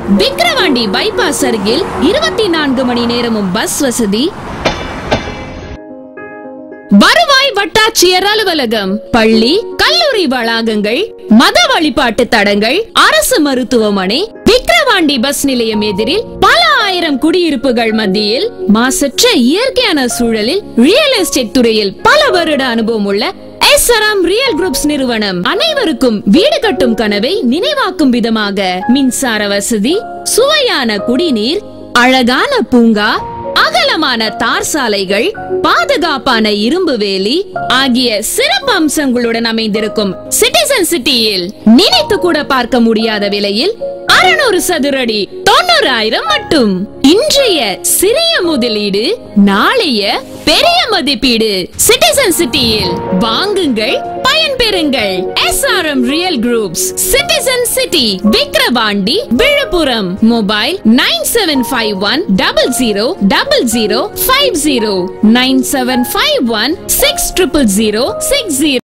Vikravandi bypass அருகில் இருபத்தி நான்கு மணி நேரமும் பஸ் வசதி வருவாய் வட்டாட்சியர் அலுவலகம் பள்ளி கல்லூரி வளாகங்கள் மத வழிபாட்டு தடங்கள் அரசு மருத்துவமனை விக்கிரவாண்டி பஸ் நிலையம் எதிரில் பல ஆயிரம் குடியிருப்புகள் மத்தியில் மாசற்ற இயற்கையான சூழலில் ரியல் எஸ்டேட் துறையில் பல வருட அனுபவம் உள்ள எஸ்ஆர்எம் ரியல் குரூப்ஸ் நிறுவனம் அனைவருக்கும் வீடு கட்டும் கனவை நினைவாக்கும் விதமாக மின்சார வசதி சுவையான குடிநீர் அழகான பூங்கா அகலமான தார் சாலைகள் பாதுகாப்பான இரும்பு வேலி ஆகிய சிறப்பு அம்சங்களுடன் அமைந்திருக்கும் சிட்டிசன் சிட்டியில் நினைத்து கூட பார்க்க முடியாத விலையில் அறுநூறு சதுரடி தொண்ணூறாயிரம் மட்டும் இன்றைய சிறிய முதலீடு நாளைய பெரிய மதிப்பீடு சிட்டிசன் சிட்டியில் வாங்குங்கள் பயன்பெறுங்கள் SRM real groups citizen city Vikravandi Villupuram mobile nine seven five one double zero double zero five zero nine seven five one six triple zero six zero